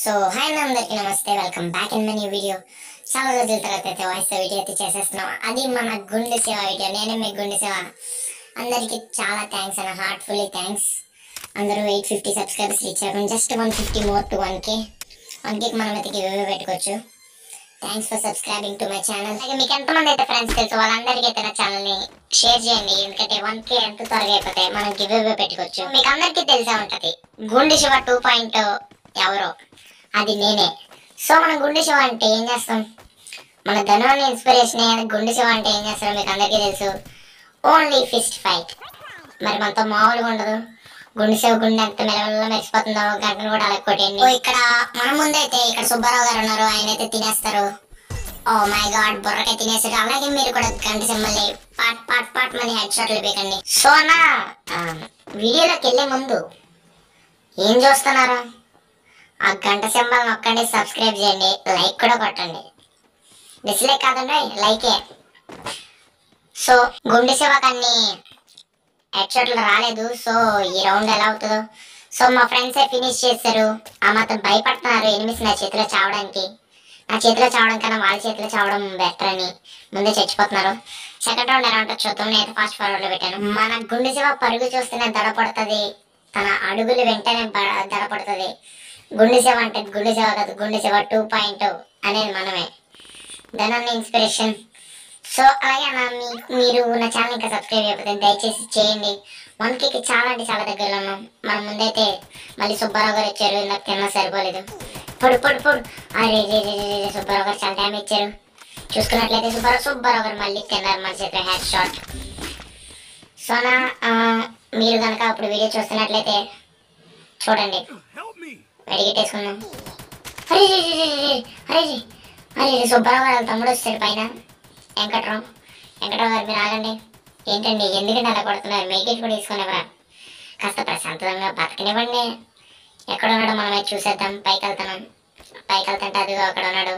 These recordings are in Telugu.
సో హాయ్ అండి అందరికీ నమస్తే welcome back in money video చాలా రోజుల తర్వాత అయితే వాయిస్ వీడియో అయితే చేసేస్తున్నాం అది మన గుండె సేవ వీడియో నేనే మీ గుండె సేవ అందరికీ చాలా థ్యాంక్స్ అన్న హార్ట్ఫుల్లీ థ్యాంక్స్ అందరూ ఎయిట్ ఫిఫ్టీ సబ్స్క్రైబర్స్ రీచ్ అయ్యారు just one fifty more to one K one కేకి మనం అయితే గివ్ పెట్టుకోవచ్చు thanks for subscribing to my channel అలాగే మీకు ఎంతమంది అయితే ఫ్రెండ్స్ తెలుసు వాళ్ళందరికీ అయితే నా ఛానల్ని షేర్ చేయండి ఎందుకంటే వన్ కే ఎంత త్వరగా అయిపోతే మనం గివ్ అవే పెట్టుకోవచ్చు మీకు అందరికీ తెలిసే ఉంటది గుండె శివ టూ పాయింట్ ఎవరో అది నేనే సో మనం గుండె శివ అంటే ఏం చేస్తాం మన ధనుని ఇన్స్పిరేషన్ గుండె శివ అంటే ఏం చేస్తారో మీకు అందరికీ తెలుసు ఓన్లీ ఫిస్ట్ ఫైట్ మరి మనతో మామూలుగా ఉండదు గుండె సేవ గుండె ఎంత మెలవెల్ల మెరిసిపోతుందో గంటను కూడా అలా కొట్టండి ఓ ఇక్కడ మన ముందైతే ఇక్కడ సుబ్బారావు గారు ఉన్నారు ఆయన అయితే తినేస్తారు ఓ మై గాడ్ బుర్రకాయ తినేసారు అలాగే మీరు కూడా గంట సింబల్ని పాట్ పాట్ పాట్ మని హెడ్ షాట్లు పీకండి సో అన్న ఆ, వీడియోలోకి వెళ్ళే ముందు ఏం చూస్తున్నారు ఆ గంట సింబల్ నొక్కండి సబ్స్క్రైబ్ చేయండి లైక్ కూడా కొట్టండి డిస్లైక్ కాదండి లైకే సో గుండె సేవకాన్ని హెడ్ షాట్లు రాలేదు సో ఈ రౌండ్ ఎలా అవుతుందో సో మా ఫ్రెండ్సే ఫినిష్ చేశారు ఆ మాత్రం భయపడుతున్నారు ఎనిమిస్ నా చేతిలో చావడానికి నా చేతిలో చావడం కన్నా వాళ్ళ చేతిలో చావడం బెటర్ అని ముందే చచ్చిపోతున్నారు సెకండ్ రౌండ్ ఎలా ఉంటుందో చూద్దాం నేను ఫాస్ట్ ఫార్వర్డ్ లో పెట్టాను మన గుండె శివ పరుగు చూస్తేనే దడపడుతుంది తన అడుగులు వెంటనే బ- దడపడుతుంది గుండె శివ అంటే గుండె శివ కాదు గుండె శివ టూ పాయింట్ అనేది మనమే ధనాన్ని ఇన్స్పిరేషన్ సో అలాగే అన్న మీ- మీరు నా ఛానల్ ఇంకా సబ్స్క్రైబ్ చేయకపోతే దయచేసి చేయండి మనకి చాలా అంటే చాలా దగ్గరలో ఉన్నాం మన ముందైతే మళ్ళీ సుబ్బారావు గారు వచ్చారు నాకు తిన్నా సరిపోలేదు పొడు పొడు పొడు అరే రే రే రే రే, సుబ్బారావు గారు చాలా డ్యామేజ్ ఇచ్చారు చూసుకున్నట్లయితే సుబ్బారావు సుబ్బారావు గారు మళ్ళీ తిన్నారు మన చేతిలో హ్యాడ్ షాట్ సో నా ఆ, మీరు కనుక అప్పుడు వీడియో చూస్తున్నట్లయితే చూడండి Help me! అడిగేటేసుకున్నాం అరే రే రే రే రే, అరే రే అరే రే సుబ్బారావు గారు వాళ్ళ తమ్ముడు వచ్చాడు పైన వెంకట్రావు వెంకట్రావు గారు మీరు ఆగండి ఏంటండి ఎందుకంటే అలా కొడుతున్నారు మేకేజ్ కూడా తీసుకునేవరా కాస్త ప్రశాంతంగా బతకనివ్వండి ఎక్కడ ఉన్నాడో మనమే చూసేద్దాం పైకి వెళ్తున్నాం పైకి వెళ్తుంటే అదిగో అక్కడ ఉన్నాడు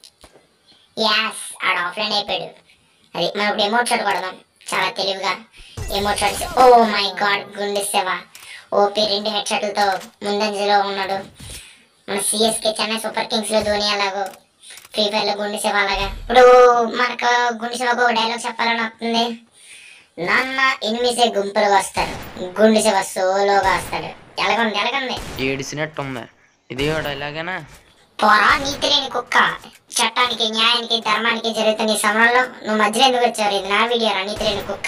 యాస్ ఆడ ఆఫ్లైన్ అయిపోయాడు అది మనం ఇప్పుడు ఎమోట్ షాట్ కొడదాం చాలా తెలివిగా emote shots oh my God గుండె సేవ ఓపీ రెండు హెడ్ షాట్లతో ముందంజలో ఉన్నాడు మన సిఎస్కే చెన్నై సూపర్ కింగ్స్ లో ధోని అలాగో ఫ్రీ ఫైర్ లో గుండె సేవ అలాగా ఇప్పుడు మనకు గుండె సేవకు ఒక డైలాగ్ చెప్పాలని వస్తుంది నాన్న ఎనిమిసే గుంపులుగా వస్తాడు గుండె సేవ సోలోగా వస్తాడు ఎలాగండి ఎలాగండి ఏడిసినట్టుంది ఇది కూడా ఇలాగేనా పోరా నీతి లేని కుక్క చట్టానికి న్యాయానికి ధర్మానికి జరుగుతున్న ఈ సమరంలో నువ్వు మధ్యలో ఎందుకు వచ్చావు ఇది నా వీడియో రా నీతి లేని కుక్క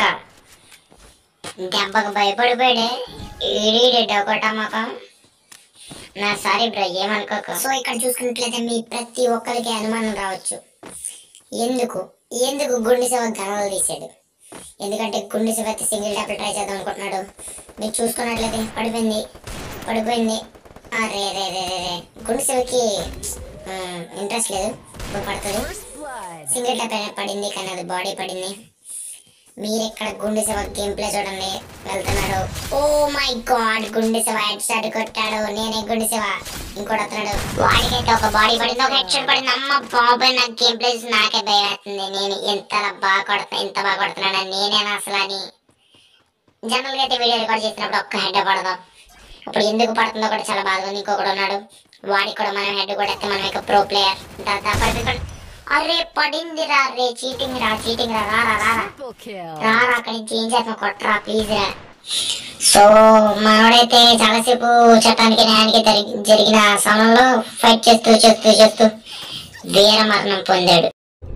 దెబ్బకు భయపడిపోయాడే ఈడీడే డొకటమ్మకం నా సారీ బ్రో ఏమనుకోకు సో ఇక్కడ చూసుకున్నట్లయితే మీ ప్రతి ఒక్కరికి అనుమానం రావచ్చు ఎందుకు ఎందుకు గుండె సేవ గణాలు తీసాడు ఎందుకంటే గుండె సేవ అయితే సింగిల్ టాప్ ట్రై చేద్దాం అనుకుంటున్నాడు మీరు చూసుకున్నట్లయితే పడిపోయింది పడిపోయింది అరే రే రే రే రే గుండె సేవకి ఇంట్రెస్ట్ లేదు ఇప్పుడు పడుతుంది సింగిల్ టాప్ అయినా పడింది కానీ అది బాడీ పడింది మీరు ఇక్కడ గుండె సేవ గేమ్ ప్లే చూడండి వెళ్తున్నాడు ఓ మై గాడ్ గుండె సేవ హెడ్ షాట్ కొట్టాడు నేనే గుండె సేవ ఇంకోటి వస్తున్నాడు వాడికైతే ఒక బాడీ పడింది ఒక హెడ్ షాట్ పడింది అమ్మ బాబాయ్ నాకు గేమ్ ప్లే చూసి నాకే భయం వేస్తుంది నేను ఎంత బాగా కొడతా ఎంత బాగా కొడుతున్నాను నేనేనా అసలు అని జనరల్ గా అయితే వీడియో రికార్డ్ చేసినప్పుడు ఒక్క హెడ్ పడదాం ఇప్పుడు ఎందుకు పడుతుందో కూడా చాలా బాధగా ఉంది ఇంకొకడు ఉన్నాడు వాడికి కూడా మనం హెడ్ కూడా ఎత్తే మనం ఇక ప్రో ప్లేయర్ దాదా పడిపోయి అరే పడింది రా రే చీటింగ్ రా చీటింగ్ రా రా రా రా రా. రా రా అక్కడి నుంచి ఏం చేస్తాం కొట్టరా ప్లీజ్ రా సో మనోడైతే చాలాసేపు చట్టానికి న్యాయానికి జరి- జరిగిన సమయంలో ఫైట్ చేస్తూ చేస్తూ చేస్తూ వీర మరణం పొందాడు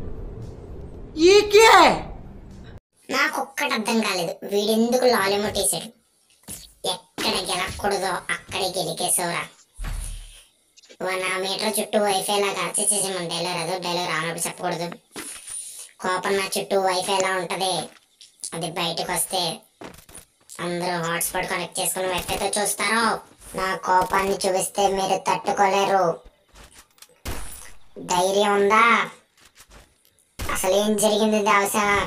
నాకు ఒక్కటి అర్థం కాలేదు వీడెందుకు లాలిమొట్టేశాడు ఎక్కడ గెలకూడదో అక్కడే గెలికేసావురా వన్ ఆ మీటర్ చుట్టూ వైఫై లాగా చేసేసి మన డైలాగ్ అదో డైలాగ్ రానప్పుడు చెప్పకూడదు కోపం నా చుట్టూ వైఫై ఎలా ఉంటది అది బయటకు వస్తే అందరూ హాట్స్పాట్ కనెక్ట్ చేసుకుని వైఫైతో చూస్తారు నా కోపాన్ని చూపిస్తే మీరు తట్టుకోలేరు ధైర్యం ఉందా అసలు ఏం జరిగింది అవసరం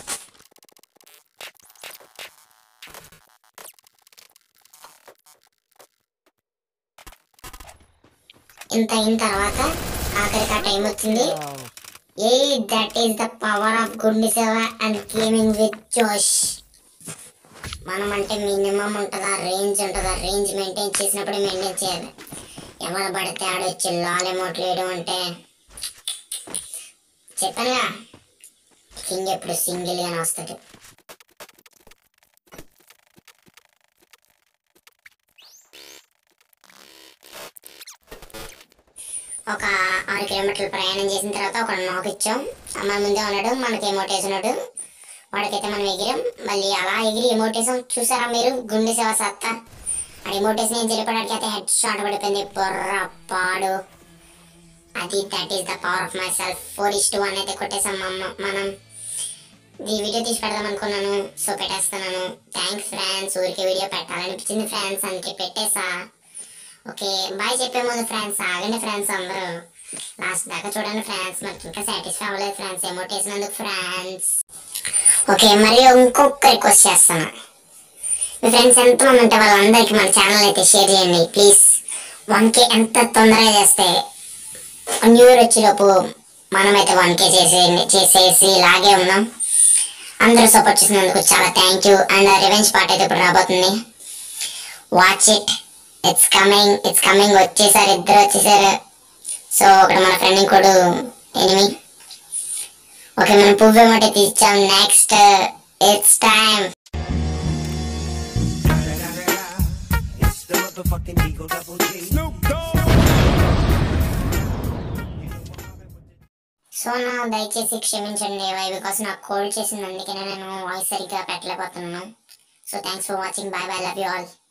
ఇంత అయిన తర్వాత ఆఖరికి ఆ టైం వచ్చింది ఏ that is the power of గుండె సేవ అండ్ గేమింగ్ విత్ జోష్ మనం అంటే మినిమం ఉంటుందా రేంజ్ ఉంటుందా రేంజ్ మెయింటైన్ చేసినప్పుడు మెయింటైన్ చేయాలి ఎవరు పడితే ఆడొచ్చి లాల్ ఎమోట్లు వేయడం అంటే చెప్పానుగా కింగ్ ఎప్పుడు సింగిల్ గానే వస్తాడు ఒక ఆరు కిలోమీటర్లు ప్రయాణం చేసిన తర్వాత ఒక నాక్ ఇచ్చాం మన ముందే ఉన్నాడు మనకి ఎమోట్ వేసినాడు వాడికైతే మనం ఎగిరాం మళ్ళీ అలా ఎగిరి ఎమోటేషన్ చూసారా మీరు గుండె సేవ సత్తా ఆ ఎమోటేషన్ ఏం జరిపడానికి అయితే హెడ్ షాట్ పడిపోయింది బొర్ర పాడు అది that is the power of myself four is two one అయితే కొట్టేసాం మమ్మ- మనం ఈ వీడియో తీసి పెడదాం అనుకున్నాను సో పెట్టేస్తున్నాను థ్యాంక్స్ ఫ్రెండ్స్ ఊరికే వీడియో పెట్టాలనిపించింది ఫ్రెండ్స్ అందుకే పెట్టేసా ఓకే బాయ్ చెప్పే ముందు ఫ్రెండ్స్ ఆగండి ఫ్రెండ్స్ అందరూ లాస్ట్ దాకా చూడండి ఫ్రెండ్స్ మనకి ఇంకా సాటిస్ఫై అవ్వలేదు ఫ్రెండ్స్ ఎమోట్ వేసినందుకు ఫ్రెండ్స్ ఓకే మరియు ఇంకొక రిక్వెస్ట్ చేస్తాను మీ ఫ్రెండ్స్ ఎంతమంది ఉంటే వాళ్ళందరికీ మన ఛానల్ అయితే షేర్ చేయండి ప్లీజ్ వన్ కే ఎంత తొందరగా చేస్తే న్యూ ఇయర్ వచ్చేలోపు మనమైతే వన్ కే చేసేయండి చేసేసి ఇలాగే ఉన్నాం అందరూ సపోర్ట్ చేసినందుకు చాలా thank you and revenge part అయితే ఇప్పుడు రాబోతుంది watch it it's coming it's coming వచ్చేసారు ఇద్దరు వచ్చేసారు సో ఒకటి మన ఫ్రెండ్ ఇంకోడు ఎనిమి ఓకే మనం పువ్వు ఏమంటే తీర్చాం next it's time It's the motherfucking Eagle Double G. Snoop Dogg. So నా దయచేసి క్షమించండి వై బికాస్ నాకు కోల్డ్ చేసింది అందుకనే నేను వాయిస్ సరిగ్గా పెట్టలేకపోతున్నాను so thanks for watching bye bye love you all